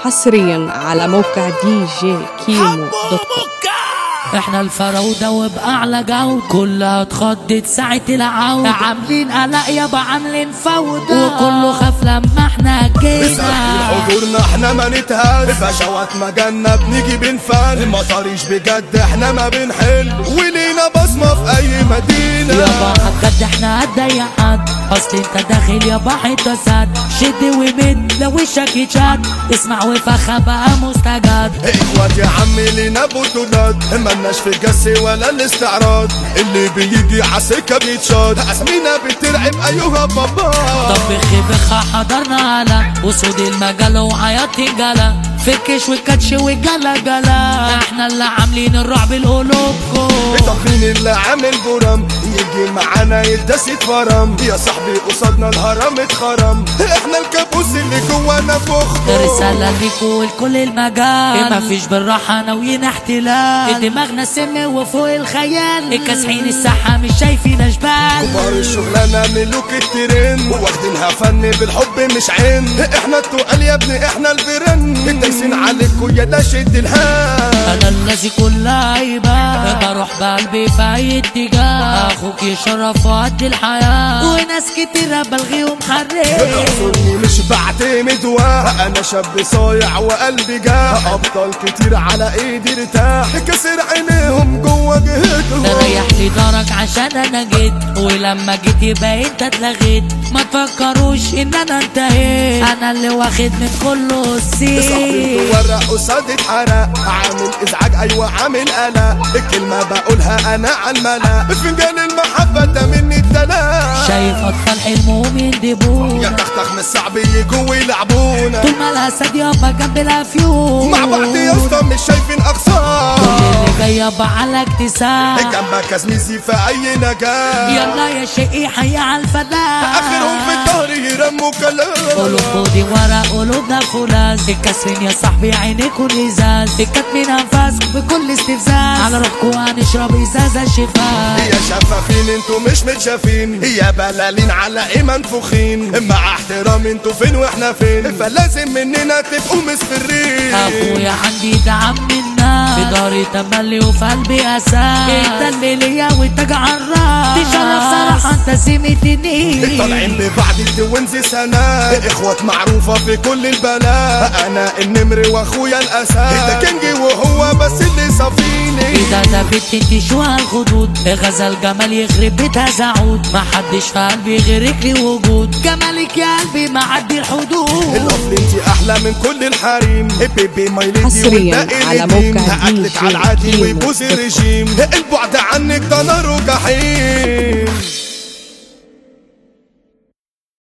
حصريا على موقع دي جي كيمو دوت كوم احنا الفراودة وبأعلى جو كلها اتخضت ساعة العودة عاملين قلق يابا عاملين فوضى وكله خاف لما احنا جينا حضورنا احنا ما نتهان فشوات مجالنا بنيجي بنفان ما طريش بجد احنا ما بنحل ولينا بصمة في اي مدينة يابا بجد احنا قد اي حد اصل انت داخل يابا حتة سد شد ومد لو وشك يتشد اسمع وفخة بقى مستجد اخوات يا عمي لينا بطولات ملناش في الجس ولا الاستعراض اللي بيجي عالسكة بيتشاد اسمينا بترعب ايها بابا طب بخ حضرنا على وسود المجال وعياط جلا فكش والكاتش والجلا جلا احنا اللي عاملين الرعب لقلوبكم طب مين اللي عامل برم يجي معانا يدس يتفرم يا صاحبي قصادنا الهرم اتخرم احنا الكابوس اللي جوانا فخم رسالة ليكوا ولكل المجال مفيش بالراحة ناويين احتلال دماغنا سم وفوق الخيال الكاسحين الساحة مش شايفين اشبال كبار الشغلانة ملوك الترند واخدينها فن بالحب مش عين احنا التقال يا ابني احنا البرن دايسين عليكوا يا ده شد الهام انا الذي كل عيبة بروح بقلبي في اي اتجاه اخوك يشرف وقد الحياة وناس كتيرة بلغيهم حريق اعذرني مش بعتمد واه انا شاب صايع وقلبي جاه ابطال كتير على ايدي ارتاح كسر عينيهم جوا جهتهم ريح لي دارك عشان انا جيت ولما جيت يبقى انت اتلغيت ما تفكروش ان انا انتهيت انا اللي واخد من كله صاحبي السين ورق قصاد اتحرق عامل ازعاج ايوه عامل قلق الكلمه بقولها انا على الملا فنجان المحبه ده مني الدلع شايف اطفال حلمهم يا يندبونا تختخ من الصعب يجوا ويلعبونا طول ما الاسد يابا جنب الافيون مع بعض يا اسطى مش شايفين كل اقصار اللي جاي يابا على اكتساب جنبك زميزي في اي نجاح يلا يا شقي حي على الفلاح اخرهم في الظهر يرموا كلام قلوب خدي ورا قلوبنا فولاذ الكسرين يا صاحبي عينيكوا الازاز الكتمين انفاس بكل استفزاز على روحكوا هنشرب ازازه شفاء يا شفافين انتوا مش متشافين يا بلالين على ايه منفوخين مع احترام انتوا فين واحنا فين فلازم مننا تبقوا مسفرين ابويا عندي دعم منا في داري تملي وفي قلبي اساس انت اللي ليا وانت جعراس تشرف صراحه انت سمتني طالعين ببعض التوينز سنة اخوات معروفة في كل البلاد انا النمر واخويا الاسد ده كنجي وهو بس اللي صافيني اذا ده بنت انت شو هالخدود غزل جمال يخرب بيتها زعود ما حدش في قلبي غيرك لي وجود جمالك يا قلبي معدي الحدود الاصل انت احلى من كل الحريم بيبي ماي ليدي حصرياً والباقي على رجيم. موقع هقتلك DJ على العادي كيمو ويبوس الرجيم البعد عنك ده نار وجحيم